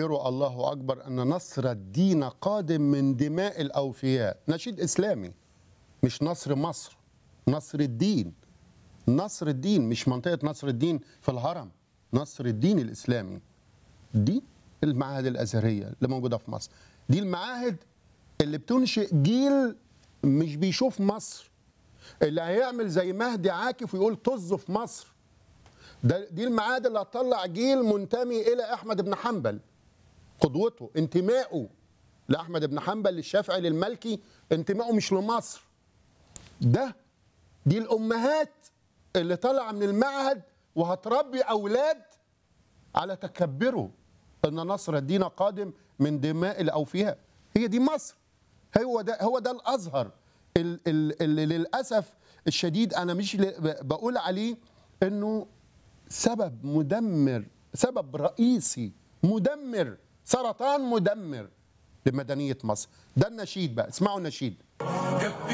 كبروا الله أكبر أن نصر الدين قادم من دماء الأوفياء نشيد إسلامي مش نصر مصر نصر الدين نصر الدين مش منطقة نصر الدين في الهرم نصر الدين الإسلامي دي المعاهد الأزهرية اللي موجودة في مصر دي المعاهد اللي بتنشئ جيل مش بيشوف مصر اللي هيعمل زي مهدي عاكف ويقول طز في مصر ده دي المعاهد اللي هتطلع جيل منتمي الى احمد بن حنبل قدوته انتمائه لاحمد بن حنبل للشافعي للمالكي انتمائه مش لمصر ده دي الامهات اللي طالعه من المعهد وهتربي اولاد على تكبره ان نصر الدين قادم من دماء الاوفياء هي دي مصر هو ده هو ده الازهر ال- ال- اللي للاسف الشديد انا مش ل- بقول عليه انه سبب مدمر سبب رئيسي مدمر سرطان مدمر لمدنيه مصر ده النشيد بقى اسمعوا النشيد